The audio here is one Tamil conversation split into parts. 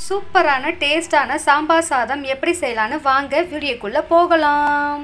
சூப்பரான டேஸ்டான சாம்பார் சாதம் எப்படி செய்யலான்னு வாங்க வீடியோக்குள்ளே போகலாம்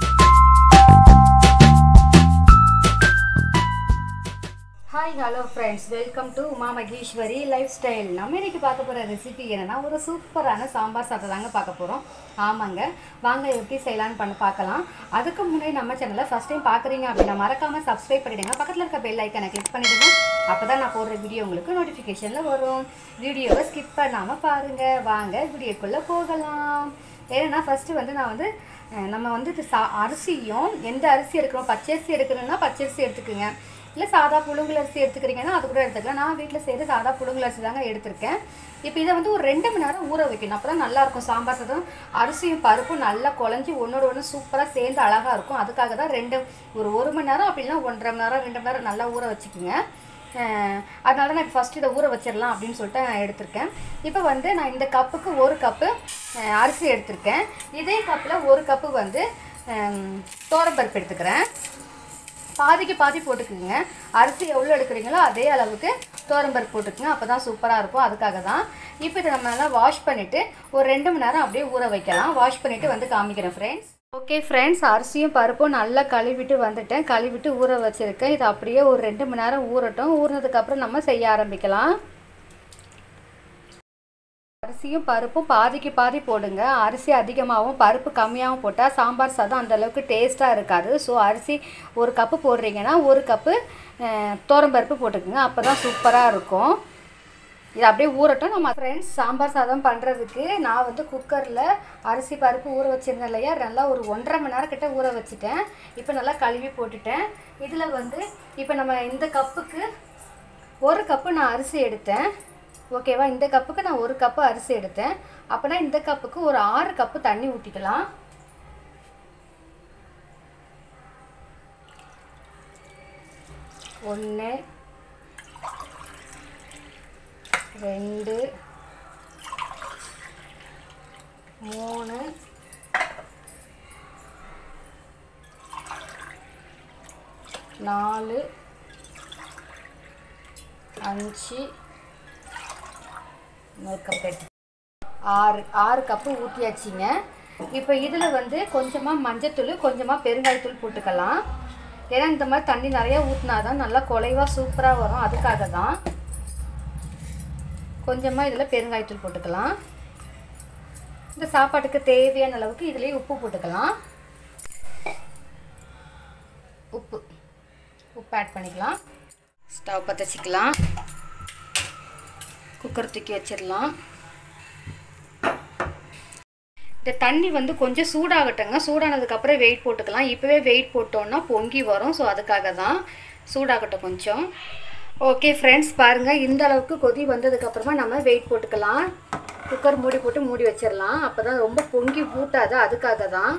hi hello friends welcome to Uma Maheswari lifestyle நம்ம இன்னைக்கு பார்க்க போகிற ரெசிபி என்னன்னா ஒரு சூப்பரான சாம்பார் சாதம் தாங்க பார்க்க போகிறோம் ஆமாங்க வாங்க எப்படி செய்யலான்னு பண்ண பார்க்கலாம் அதுக்கு முன்னாடி நம்ம சேனலை ஃபஸ்ட் டைம் பார்க்குறீங்க அப்படின்னா மறக்காமல் சப்ஸ்கிரைப் பண்ணிவிடுங்க பக்கத்தில் இருக்க பெல் ஐக்கனை கிளிக் பண்ணிவிடுங்க அப்போ தான் நான் போடுற வீடியோ உங்களுக்கு நோட்டிஃபிகேஷனில் வரும் வீடியோவை ஸ்கிப் பண்ணாமல் பாருங்கள் வாங்க வீடியோக்குள்ளே போகலாம் ஏன்னா ஃபஸ்ட்டு வந்து நான் வந்து அஹ், நம்ம வந்து இது சா அரிசியும் எந்த அரிசி எடுக்கிறோம் பச்சரிசி எடுக்கணும்னா பச்சரிசி எடுத்துக்கோங்க இல்லை சாதா புழுங்கல் அரிசி எடுத்துக்கிறீங்கன்னா அது கூட எடுத்துக்கலாம் நான் வீட்டில் செய்கிற சாதா புழுங்கல் அரிசி தாங்க எடுத்திருக்கேன் இப்போ இதை வந்து ஒரு ரெண்டு மணி நேரம் ஊற வைக்கணும் அப்போ தான் நல்லாயிருக்கும் சாம்பார் சாதம் அரிசியும் பருப்பும் நல்லா குழஞ்சி ஒன்றோட ஒன்று சூப்பராக சேர்ந்து அழகாக இருக்கும் அதுக்காக தான் ரெண்டு ஒரு ஒரு மணி நேரம் அப்படின்னா ஒன்றரை மணி நேரம் ரெண்டு மணி நேரம் நல்லா ஊற வச்சுக்கோங்க அஹ் அதனால நான் ஃபஸ்ட்டு இதை ஊற வச்சிடலாம் அப்படின்னு சொல்லிட்டு நான் எடுத்திருக்கேன் இப்போ வந்து நான் இந்த கப்புக்கு ஒரு கப்பு அஹ், அரிசி எடுத்திருக்கேன் இதே கப்பில் ஒரு கப்பு வந்து அஹ், துவரம்பருப்பு எடுத்துக்கிறேன் பாதிக்கு பாதி போட்டுக்குங்க அரிசி எவ்வளோ எடுக்கிறீங்களோ அதே அளவுக்கு துவரம்பருப்பு போட்டுக்குங்க அப்போ தான் சூப்பராக இருக்கும் அதுக்காக தான் இப்போ இதை நம்ம நல்லா வாஷ் பண்ணிவிட்டு ஒரு ரெண்டு மணி நேரம் அப்படியே ஊற வைக்கலாம் வாஷ் பண்ணிவிட்டு வந்து காமிக்கிறேன் ஃப்ரெண்ட்ஸ் ஓகே ஃப்ரெண்ட்ஸ் அரிசியும் பருப்பும் நல்லா கழுவிட்டு வந்துட்டேன் கழுவிட்டு ஊற வச்சுருக்கேன் இது அப்படியே ஒரு ரெண்டு மணி நேரம் ஊறட்டும் ஊறினதுக்கப்புறம் நம்ம செய்ய ஆரம்பிக்கலாம் அரிசியும் பருப்பும் பாதிக்கு பாதி போடுங்க அரிசி அதிகமாகவும் பருப்பு கம்மியாகவும் போட்டால் சாம்பார் சாதம் அந்த அளவுக்கு டேஸ்ட்டாக இருக்காது ஸோ அரிசி ஒரு கப்பு போடுறீங்கன்னா ஒரு கப்பு பருப்பு போட்டுக்கோங்க அப்போ தான் சூப்பராக இருக்கும் இது அப்படியே ஊறட்டும் நம்ம ஃப்ரெண்ட்ஸ் சாம்பார் சாதம் பண்ணுறதுக்கு நான் வந்து குக்கரில் அரிசி பருப்பு ஊற வச்சுருந்தேன் இல்லையா நல்லா ஒரு ஒன்றரை மணி நேரம் கிட்ட ஊற வச்சுட்டேன் இப்போ நல்லா கழுவி போட்டுட்டேன் இதில் வந்து இப்போ நம்ம இந்த கப்புக்கு ஒரு கப்பு நான் அரிசி எடுத்தேன் ஓகேவா இந்த கப்புக்கு நான் ஒரு கப்பு அரிசி எடுத்தேன் அப்போனா இந்த கப்புக்கு ஒரு ஆறு கப்பு தண்ணி ஊற்றிக்கலாம் ஒன்று ரெண்டு மூணு நாலு அஞ்சு இன்னொரு கப் எடுத்து ஆறு ஆறு கப்பு ஊற்றியாச்சிங்க இப்போ இதில் வந்து கொஞ்சமாக மஞ்சத்தூள் கொஞ்சமாக பெருங்காயத்தூள் போட்டுக்கலாம் ஏன்னா இந்த மாதிரி தண்ணி நிறையா ஊற்றினா தான் நல்லா குலைவாக சூப்பராக வரும் அதுக்காக தான் கொஞ்சமாக இதில் பெருங்காயத்தூள் போட்டுக்கலாம் இந்த சாப்பாட்டுக்கு தேவையான அளவுக்கு இதுலேயே உப்பு போட்டுக்கலாம் உப்பு உப்பு ஆட் பண்ணிக்கலாம் ஸ்டவ் பற்ற வச்சுக்கலாம் குக்கர் தூக்கி வச்சிடலாம் இந்த தண்ணி வந்து கொஞ்சம் சூடாகட்டுங்க சூடானதுக்கப்புறம் வெயிட் போட்டுக்கலாம் இப்போவே வெயிட் போட்டோன்னா பொங்கி வரும் ஸோ அதுக்காக தான் சூடாகட்டும் கொஞ்சம் ஓகே ஃப்ரெண்ட்ஸ் பாருங்கள் இந்த அளவுக்கு கொதி வந்ததுக்கப்புறமா நம்ம வெயிட் போட்டுக்கலாம் குக்கர் மூடி போட்டு மூடி வச்சிடலாம் அப்போ தான் ரொம்ப பொங்கி ஊட்டாது அதுக்காக தான்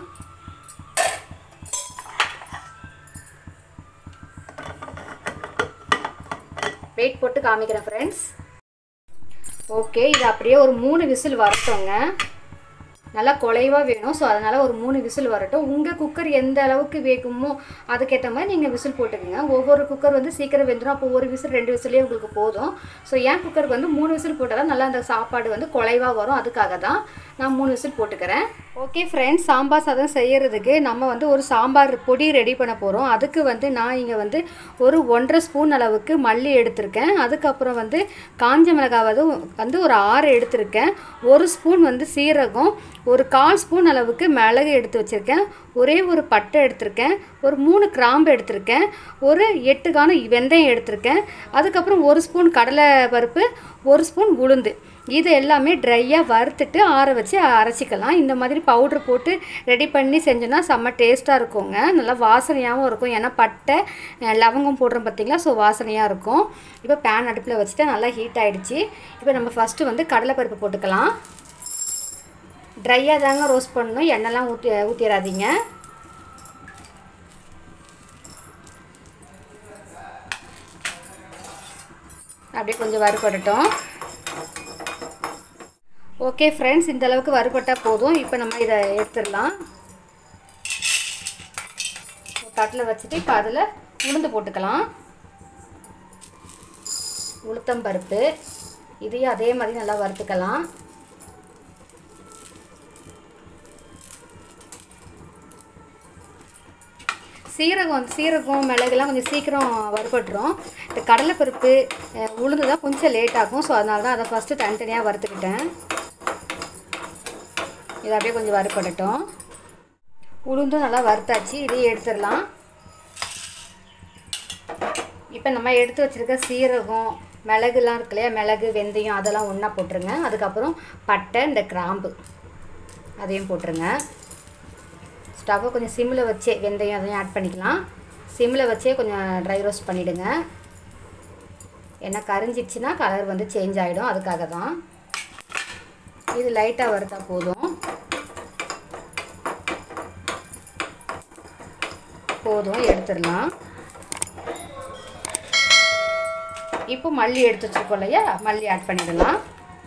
வெயிட் போட்டு காமிக்கிறேன் ஃப்ரெண்ட்ஸ் ஓகே இது அப்படியே ஒரு மூணு விசில் வரட்டோங்க நல்லா குலைவாக வேணும் ஸோ அதனால் ஒரு மூணு விசில் வரட்டும் உங்கள் குக்கர் எந்த அளவுக்கு வேகுமோ அதுக்கேற்ற மாதிரி நீங்கள் விசில் போட்டுக்கோங்க ஒவ்வொரு குக்கர் வந்து சீக்கிரம் வெந்துடும் அப்போ ஒரு விசில் ரெண்டு விசிலே உங்களுக்கு போதும் ஸோ என் குக்கருக்கு வந்து மூணு விசில் போட்டால் தான் நல்லா அந்த சாப்பாடு வந்து குலைவாக வரும் அதுக்காக தான் நான் மூணு விசில் போட்டுக்கிறேன் ஓகே ஃப்ரெண்ட்ஸ் சாம்பார் சாதம் செய்கிறதுக்கு நம்ம வந்து ஒரு சாம்பார் பொடி ரெடி பண்ண போகிறோம் அதுக்கு வந்து நான் இங்கே வந்து ஒரு ஒன்றரை ஸ்பூன் அளவுக்கு மல்லி எடுத்திருக்கேன் அதுக்கப்புறம் வந்து காஞ்ச மிளகாவது வந்து ஒரு ஆறு எடுத்திருக்கேன் ஒரு ஸ்பூன் வந்து சீரகம் ஒரு கால் ஸ்பூன் அளவுக்கு மிளகு எடுத்து வச்சுருக்கேன் ஒரே ஒரு பட்டை எடுத்திருக்கேன் ஒரு மூணு கிராம்பு எடுத்திருக்கேன் ஒரு எட்டு காணம் வெந்தயம் எடுத்திருக்கேன் அதுக்கப்புறம் ஒரு ஸ்பூன் கடலை பருப்பு ஒரு ஸ்பூன் உளுந்து இது எல்லாமே ட்ரையாக வறுத்துட்டு ஆற வச்சு அரைச்சிக்கலாம் இந்த மாதிரி பவுட்ரு போட்டு ரெடி பண்ணி செஞ்சோன்னா செம்ம டேஸ்ட்டாக இருக்குங்க நல்லா வாசனையாகவும் இருக்கும் ஏன்னா பட்டை அஹ், லவங்கம் போடுறோம் பார்த்தீங்களா ஸோ வாசனையாக இருக்கும் இப்போ பேன் அடுப்பில் வச்சுட்டு நல்லா ஹீட் ஆகிடுச்சு இப்போ நம்ம ஃபஸ்ட்டு வந்து கடலைப்பருப்பு போட்டுக்கலாம் ட்ரையாக தாங்க ரோஸ்ட் பண்ணணும் எண்ணெய்லாம் ஊற்றி ஊற்றிடாதீங்க அப்படியே கொஞ்சம் வறுபடட்டும் ஓகே ஃப்ரெண்ட்ஸ் இந்த அளவுக்கு வறுபட்டால் போதும் இப்போ நம்ம இதை எடுத்துடலாம் தட்டில் வச்சுட்டு இப்போ அதில் உளுந்து போட்டுக்கலாம் உளுத்தம்பருப்பு இதையும் அதே மாதிரி நல்லா வறுத்துக்கலாம் சீரகம் வந்து சீரகம் மிளகுலாம் கொஞ்சம் சீக்கிரம் வறுபட்டுரும் இந்த கடலைப்பருப்பு அஹ், உளுந்து தான் கொஞ்சம் லேட் ஆகும் ஸோ அதனால தான் அதை ஃபஸ்ட்டு தனித்தனியாக வறுத்துக்கிட்டேன் இது அப்படியே கொஞ்சம் வறுபடட்டும் உளுந்தும் நல்லா வறுத்தாச்சு இதையும் எடுத்துடலாம் இப்போ நம்ம எடுத்து வச்சுருக்க சீரகம் மிளகுலாம் இருக்கு இல்லையா மிளகு வெந்தயம் அதெல்லாம் ஒன்றா போட்டுருங்க அதுக்கப்புறம் பட்டை இந்த கிராம்பு அதையும் போட்டுருங்க ஸ்டவ்வை கொஞ்சம் சிம்மில் வச்சே வெந்தயம் அதையும் ஆட் பண்ணிக்கலாம் சிம்மில் வச்சே கொஞ்சம் ட்ரை ரோஸ்ட் பண்ணிவிடுங்க ஏன்னா கரிஞ்சிடுச்சுன்னா கலர் வந்து சேஞ்ச் ஆகிடும் அதுக்காக தான் இது லைட்டாக வறுத்தா போதும் போதும் எடுத்துடலாம் இப்போ மல்லி எடுத்து வச்சுருக்கோம் இல்லையா மல்லி ஆட் பண்ணிடலாம்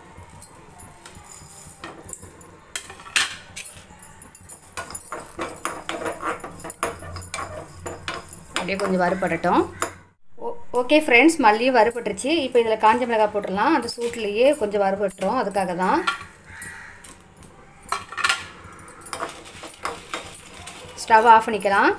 அப்படியே கொஞ்சம் வறுபடட்டும் ஓ ஓகே ஃப்ரெண்ட்ஸ் மல்லியும் வறுபட்டுருச்சு இப்போ இதில் காஞ்ச மிளகாய் போட்டுடலாம் அந்த சூட்லேயே கொஞ்சம் வறுபட்டுரும் அதுக்காக தான் ஸ்டவ் ஆஃப் பண்ணிக்கலாம்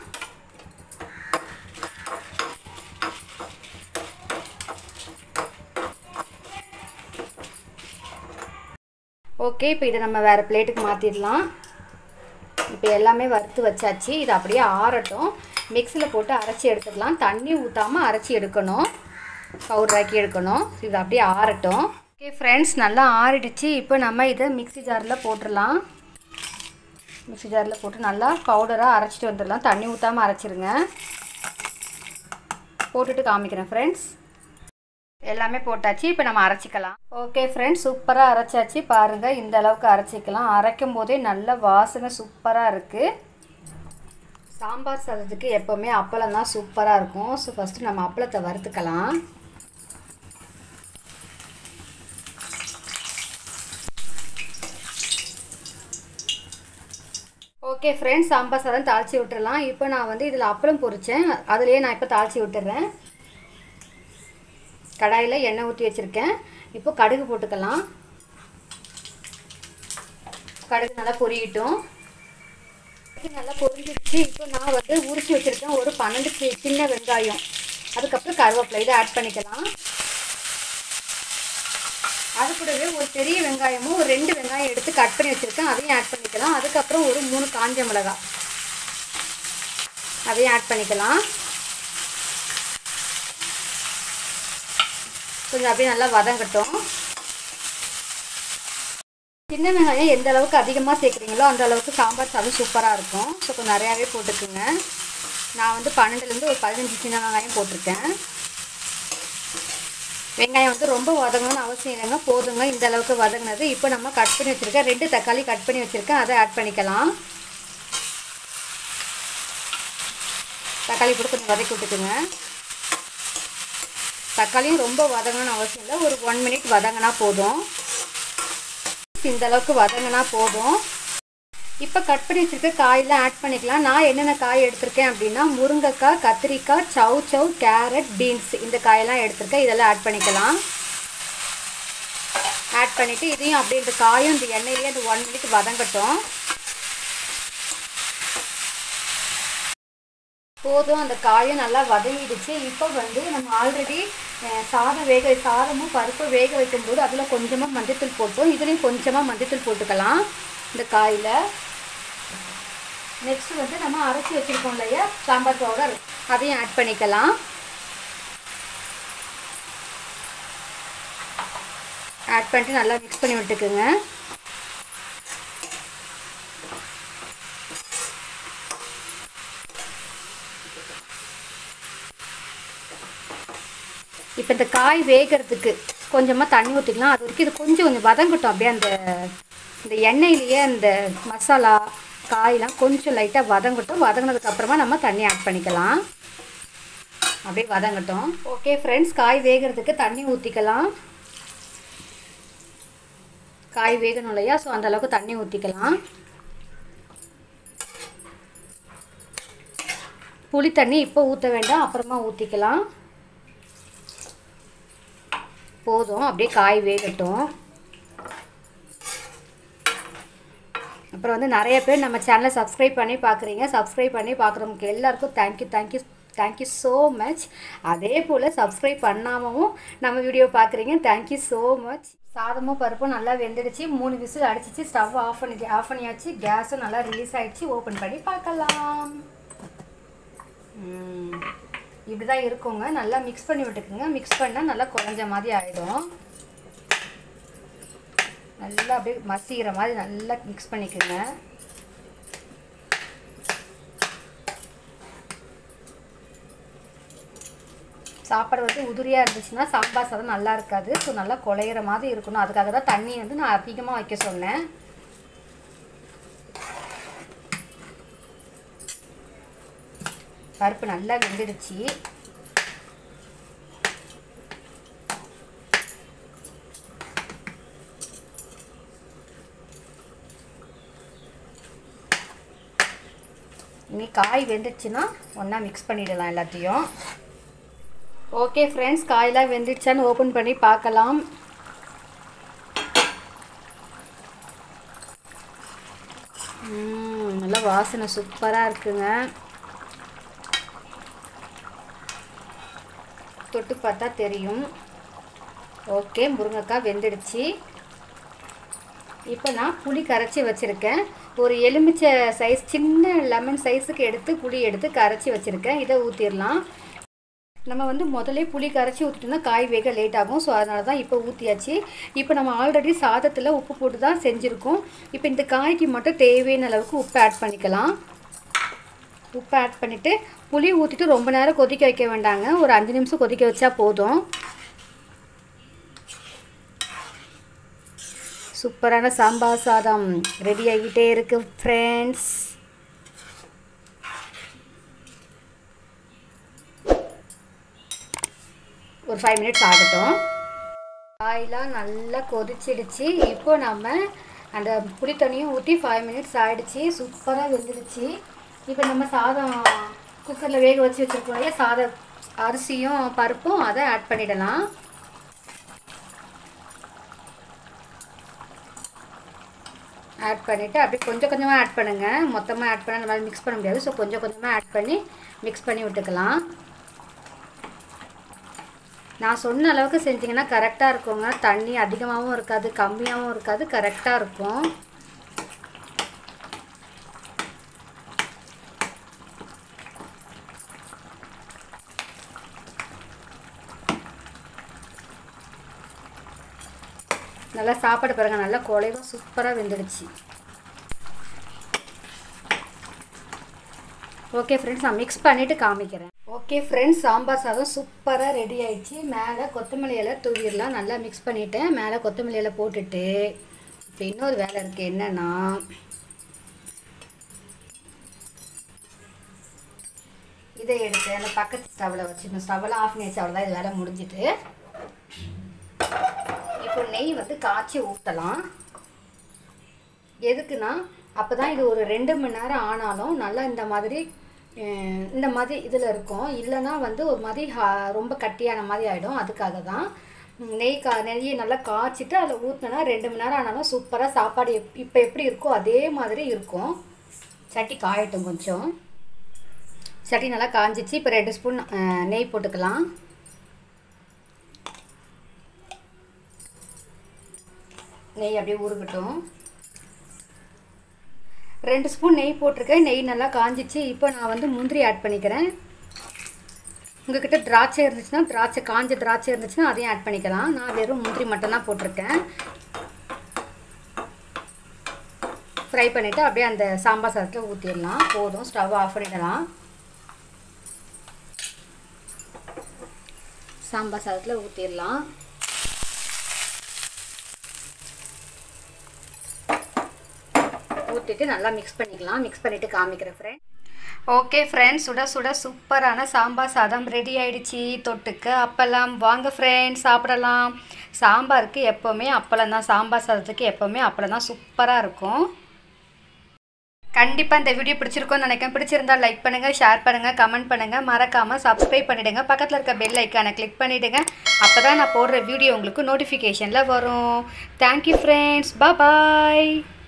ஓகே இப்போ இதை நம்ம வேறு பிளேட்டுக்கு மாற்றிடலாம் இப்போ எல்லாமே வறுத்து வச்சாச்சு இது அப்படியே ஆறட்டும் மிக்சியில் போட்டு அரைச்சி எடுத்துக்கலாம் தண்ணி ஊற்றாமல் அரைச்சி எடுக்கணும் பவுடராக்கி எடுக்கணும் இது அப்படியே ஆறட்டும் ஓகே ஃப்ரெண்ட்ஸ் நல்லா ஆறிடுச்சு இப்போ நம்ம இதை மிக்ஸி ஜாரில் போட்டுடலாம் மிக்ஸி ஜாரில் போட்டு நல்லா பவுடராக அரைச்சிட்டு வந்துடலாம் தண்ணி ஊற்றாமல் அரைச்சிருங்க போட்டுட்டு காமிக்கிறேன் ஃப்ரெண்ட்ஸ் எல்லாமே போட்டாச்சு இப்போ நம்ம அரைச்சிக்கலாம் ஓகே ஃப்ரெண்ட்ஸ் சூப்பராக அரைச்சாச்சு பாருங்கள் இந்த அளவுக்கு அரைச்சிக்கலாம் அரைக்கும் போதே நல்ல வாசனை சூப்பராக இருக்குது சாம்பார் சாதத்துக்கு எப்போவுமே அப்பளம் தான் சூப்பராக இருக்கும் ஸோ ஃபஸ்ட்டு நம்ம அப்பளத்தை வறுத்துக்கலாம் ஓகே ஃப்ரெண்ட்ஸ் சாம்பார் சாதம் தாளித்து விட்டுறலாம் இப்போ நான் வந்து இதில் அப்பளம் பொரித்தேன் அதுலேயே நான் இப்போ தாளித்து விட்டுறேன் கடாயில் எண்ணெய் ஊற்றி வச்சுருக்கேன் இப்போ கடுகு போட்டுக்கலாம் கடுகு நல்லா பொரியட்டும் கடுகு நல்லா பொரிஞ்சிடுச்சு இப்போ நான் வந்து உரிச்சு வச்சுருக்கேன் ஒரு பன்னெண்டு சி- சின்ன வெங்காயம் அதுக்கப்புறம் கருவேப்பிலை இதை ஆட் பண்ணிக்கலாம் அது கூடவே ஒரு பெரிய வெங்காயமும் ஒரு ரெண்டு வெங்காயம் எடுத்து கட் பண்ணி வச்சுருக்கேன் அதையும் ஆட் பண்ணிக்கலாம் அதுக்கப்புறம் ஒரு மூணு காஞ்ச மிளகாய் அதையும் ஆட் பண்ணிக்கலாம் கொஞ்சம் அப்படியே நல்லா வதங்கட்டும் சின்ன வெங்காயம் எந்த அளவுக்கு அதிகமாக சேர்க்குறீங்களோ அந்த அளவுக்கு சாம்பார் சாதம் சூப்பராக இருக்கும் ஸோ கொஞ்சம் நிறையாவே போட்டுக்குங்க நான் வந்து பன்னெண்டுலேருந்து ஒரு பதினஞ்சு சின்ன வெங்காயம் போட்டிருக்கேன் வெங்காயம் வந்து ரொம்ப வதங்கணும்னு அவசியம் இல்லைங்க போதுங்க இந்த அளவுக்கு வதங்கினது இப்போ நம்ம கட் பண்ணி வச்சுருக்கேன் ரெண்டு தக்காளி கட் பண்ணி வச்சுருக்கேன் அதை ஆட் பண்ணிக்கலாம் தக்காளி போட்டு கொஞ்சம் வதக்கி விட்டுக்குங்க தக்காளியும் ரொம்ப வதங்கணும்னு அவசியம் இல்லை ஒரு ஒன் மினிட் வதங்கினா போதும் இந்த அளவுக்கு வதங்கினா போதும் இப்போ கட் பண்ணி வச்சுருக்க காயெல்லாம் ஆட் பண்ணிக்கலாம் நான் என்னென்ன காய் எடுத்திருக்கேன் அப்படின்னா முருங்கைக்காய் கத்திரிக்காய் சவ் சவ் கேரட் பீன்ஸ் இந்த காயெல்லாம் எடுத்திருக்கேன் இதெல்லாம் ஆட் பண்ணிக்கலாம் ஆட் பண்ணிவிட்டு இதையும் அப்படியே இந்த காயும் இந்த எண்ணெயிலேயே அந்த ஒன் மினிட் வதங்கட்டும் போதும் அந்த காயும் நல்லா வதங்கிடுச்சு இப்போ வந்து நம்ம ஆல்ரெடி சாதம் வேக சாதமும் பருப்பு வேக வைக்கும்போது அதில் கொஞ்சமாக மஞ்சத்தூள் போட்டோம் இதுலேயும் கொஞ்சமாக மஞ்சத்தூள் போட்டுக்கலாம் இந்த காயில் நெக்ஸ்ட் வந்து நம்ம அரைச்சி வச்சுருக்கோம் இல்லையா சாம்பார் பவுடர் அதையும் ஆட் பண்ணிக்கலாம் ஆட் பண்ணிட்டு நல்லா மிக்ஸ் பண்ணி விட்டுக்குங்க இப்போ இந்த காய் வேகிறதுக்கு கொஞ்சமாக தண்ணி ஊற்றிக்கலாம் அது வரைக்கும் இது கொஞ்சம் கொஞ்சம் வதங்கட்டும் அப்படியே அந்த இந்த எண்ணெயிலேயே அந்த மசாலா காயெலாம் கொஞ்சம் லைட்டாக வதங்கட்டும் வதங்கினதுக்கு அப்புறமா நம்ம தண்ணி ஆட் பண்ணிக்கலாம் அப்படியே வதங்கட்டும் ஓகே ஃப்ரெண்ட்ஸ் காய் வேகிறதுக்கு தண்ணி ஊற்றிக்கலாம் காய் வேகணும் இல்லையா ஸோ அந்த அளவுக்கு தண்ணி ஊற்றிக்கலாம் புளி தண்ணி இப்போ ஊற்ற வேண்டாம் அப்புறமா ஊற்றிக்கலாம் போதும் அப்படியே காய் வேகட்டும் அப்புறம் வந்து நிறைய பேர் நம்ம சேனலை சப்ஸ்கிரைப் பண்ணி பார்க்குறீங்க சப்ஸ்கிரைப் பண்ணி பார்க்குறவங்களுக்கு எல்லாருக்கும் thank you thank you thank you so much அதே போல் சப்ஸ்கிரைப் பண்ணாமவும் நம்ம வீடியோ பார்க்குறீங்க தேங்க்யூ ஸோ மச் சாதமும் பருப்பும் நல்லா வெந்துடுச்சு மூணு விசில் அடிச்சிச்சு ஸ்டவ் ஆஃப் பண்ணி ஆஃப் பண்ணியாச்சு கேஸும் நல்லா ரிலீஸ் ஆயிடுச்சு ஓப்பன் பண்ணி பார்க்கலாம் ம், இப்படி தான் இருக்குங்க நல்லா மிக்ஸ் பண்ணி விட்டுக்குங்க மிக்ஸ் பண்ணால் நல்லா குழஞ்ச மாதிரி ஆகிடும் நல்லா அப்படியே மசிகிற மாதிரி நல்லா மிக்ஸ் பண்ணிக்கோங்க சாப்பாடு வந்து உதிரியாக இருந்துச்சுன்னா சாம்பார் சாதம் நல்லா இருக்காது ஸோ நல்லா குழையிற மாதிரி இருக்கணும் அதுக்காக தான் தண்ணி வந்து நான் அதிகமாக வைக்க சொன்னேன் பருப்பு நல்லா வெந்துடுச்சு இனி காய் வெந்துடுச்சுன்னா ஒன்றா மிக்ஸ் பண்ணிடலாம் எல்லாத்தையும் ஓகே ஃப்ரெண்ட்ஸ் காயெல்லாம் வெந்துடுச்சான்னு ஓப்பன் பண்ணி பார்க்கலாம் ம், நல்லா வாசனை சூப்பராக இருக்குங்க தொட்டு பார்த்தா தெரியும் ஓகே முருங்கைக்காய் வெந்துடுச்சு இப்போ நான் புளி கரைச்சி வச்சுருக்கேன் ஒரு எலுமிச்சை சைஸ் சின்ன லெமன் சைஸுக்கு எடுத்து புளி எடுத்து கரைச்சி வச்சுருக்கேன் இதை ஊற்றிடலாம் நம்ம வந்து முதல்ல புளி கரைச்சி ஊற்றிட்டோம்னா காய் வேக லேட் ஆகும் ஸோ அதனால தான் இப்போ ஊற்றியாச்சு இப்போ நம்ம ஆல்ரெடி சாதத்தில் உப்பு போட்டு தான் செஞ்சுருக்கோம் இப்போ இந்த காய்க்கு மட்டும் தேவையான அளவுக்கு உப்பு ஆட் பண்ணிக்கலாம் உப்பு ஆட் பண்ணிவிட்டு புளி ஊற்றிட்டு ரொம்ப நேரம் கொதிக்க வைக்க வேண்டாங்க ஒரு அஞ்சு நிமிஷம் கொதிக்க வச்சா போதும் சூப்பரான சாம்பார் சாதம் ரெடி ஆகிட்டே இருக்கு ஃப்ரெண்ட்ஸ் ஒரு ஃபைவ் மினிட்ஸ் ஆகட்டும் காயெலாம் நல்லா கொதிச்சிடுச்சு இப்போ நம்ம அந்த புளி தண்ணியும் ஊற்றி ஃபைவ் மினிட்ஸ் ஆகிடுச்சு சூப்பராக வெந்துடுச்சு இப்போ நம்ம சாதம் குக்கரில் வேக வச்சு வச்சுருக்கோம் இல்லையா சாத அரிசியும் பருப்பும் அதை ஆட் பண்ணிடலாம் ஆட் பண்ணிவிட்டு அப்படியே கொஞ்சம் கொஞ்சமாக ஆட் பண்ணுங்கள் மொத்தமாக ஆட் பண்ண நம்மளால் மிக்ஸ் பண்ண முடியாது ஸோ கொஞ்சம் கொஞ்சமாக ஆட் பண்ணி மிக்ஸ் பண்ணி விட்டுக்கலாம் நான் சொன்ன அளவுக்கு செஞ்சிங்கன்னா கரெக்டாக இருக்குங்க தண்ணி அதிகமாகவும் இருக்காது கம்மியாகவும் இருக்காது கரெக்டாக இருக்கும் நல்லா சாப்பாடு பாருங்க நல்லா குழைவா சூப்பராக வெந்துடுச்சு ஓகே ஃப்ரெண்ட்ஸ் நான் மிக்ஸ் பண்ணிவிட்டு காமிக்கிறேன் ஓகே ஃப்ரெண்ட்ஸ் சாம்பார் சாதம் சூப்பராக ரெடி ஆயிடுச்சு மேலே கொத்தமல்லி இலை தூவிடலாம் நல்லா மிக்ஸ் பண்ணிவிட்டேன் மேலே கொத்தமல்லி இலை போட்டுட்டு இப்போ இன்னொரு வேலை இருக்குது என்னென்னா இதை எடுத்து அந்த பக்கத்து ஸ்டவ்வில் வச்சுக்கணும் ஸ்டவ்வில் ஆஃப் பண்ணி வச்சு அவ்வளோதான் இது வேலை முடிஞ்சிட்டு இப்போ நெய் வந்து காய்ச்சி ஊற்றலாம் எதுக்குன்னா அப்போ தான் இது ஒரு ரெண்டு மணி நேரம் ஆனாலும் நல்லா இந்த மாதிரி அஹ், இந்த மாதிரி இதில் இருக்கும் இல்லைன்னா வந்து ஒரு மாதிரி ஹா- ரொம்ப கட்டியான மாதிரி ஆகிடும் அதுக்காக தான் ம், நெய் கா நெய்யை நல்லா காய்ச்சிட்டு அதில் ஊற்றினா ரெண்டு மணி நேரம் ஆனாலும் சூப்பராக சாப்பாடு எப் இப்போ எப்படி இருக்கோ அதே மாதிரி இருக்கும் சட்டி காயட்டும் கொஞ்சம் சட்டி நல்லா காஞ்சிச்சு இப்போ ரெண்டு ஸ்பூன் அஹ், நெய் போட்டுக்கலாம் நெய் அப்படியே உருகட்டும் ரெண்டு ஸ்பூன் நெய் போட்டிருக்கேன் நெய் நல்லா காஞ்சிச்சு இப்போ நான் வந்து முந்திரி ஆட் பண்ணிக்கிறேன் உங்ககிட்ட திராட்சை இருந்துச்சுன்னா திராட்சை காஞ்ச திராட்சை இருந்துச்சுன்னா அதையும் ஆட் பண்ணிக்கலாம் நான் வெறும் முந்திரி மட்டும்தான் போட்டிருக்கேன் ஃப்ரை பண்ணிவிட்டு அப்படியே அந்த சாம்பார் சாதத்தில் ஊற்றிடலாம் போதும் ஸ்டவ் ஆஃப் பண்ணிடலாம் சாம்பார் சாதத்தில் ஊற்றிடலாம் ஊற்றிட்டு நல்லா மிக்ஸ் பண்ணிக்கலாம் மிக்ஸ் பண்ணிவிட்டு காமிக்கிறேன் ஃப்ரெண்ட் ஓகே ஃப்ரெண்ட்ஸ் சுட சுட சூப்பரான சாம்பார் சாதம் ரெடி ஆயிடுச்சு தொட்டுக்க அப்பளம் வாங்க ஃப்ரெண்ட்ஸ் சாப்பிடலாம் சாம்பாருக்கு எப்போவுமே அப்பளம் தான் சாம்பார் சாதத்துக்கு எப்போவுமே அப்பளம் தான் சூப்பராக இருக்கும் கண்டிப்பாக இந்த வீடியோ பிடிச்சிருக்கோன்னு நினைக்கிறேன் பிடிச்சிருந்தா லைக் பண்ணுங்கள் ஷேர் பண்ணுங்கள் கமெண்ட் பண்ணுங்கள் மறக்காமல் சப்ஸ்கிரைப் பண்ணிவிடுங்க பக்கத்தில் இருக்க பெல் ஐக்கானை கிளிக் பண்ணிவிடுங்க அப்போ தான் நான் போடுற வீடியோ உங்களுக்கு நோட்டிஃபிகேஷனில் வரும் தேங்க்யூ ஃப்ரெண்ட்ஸ் பாய்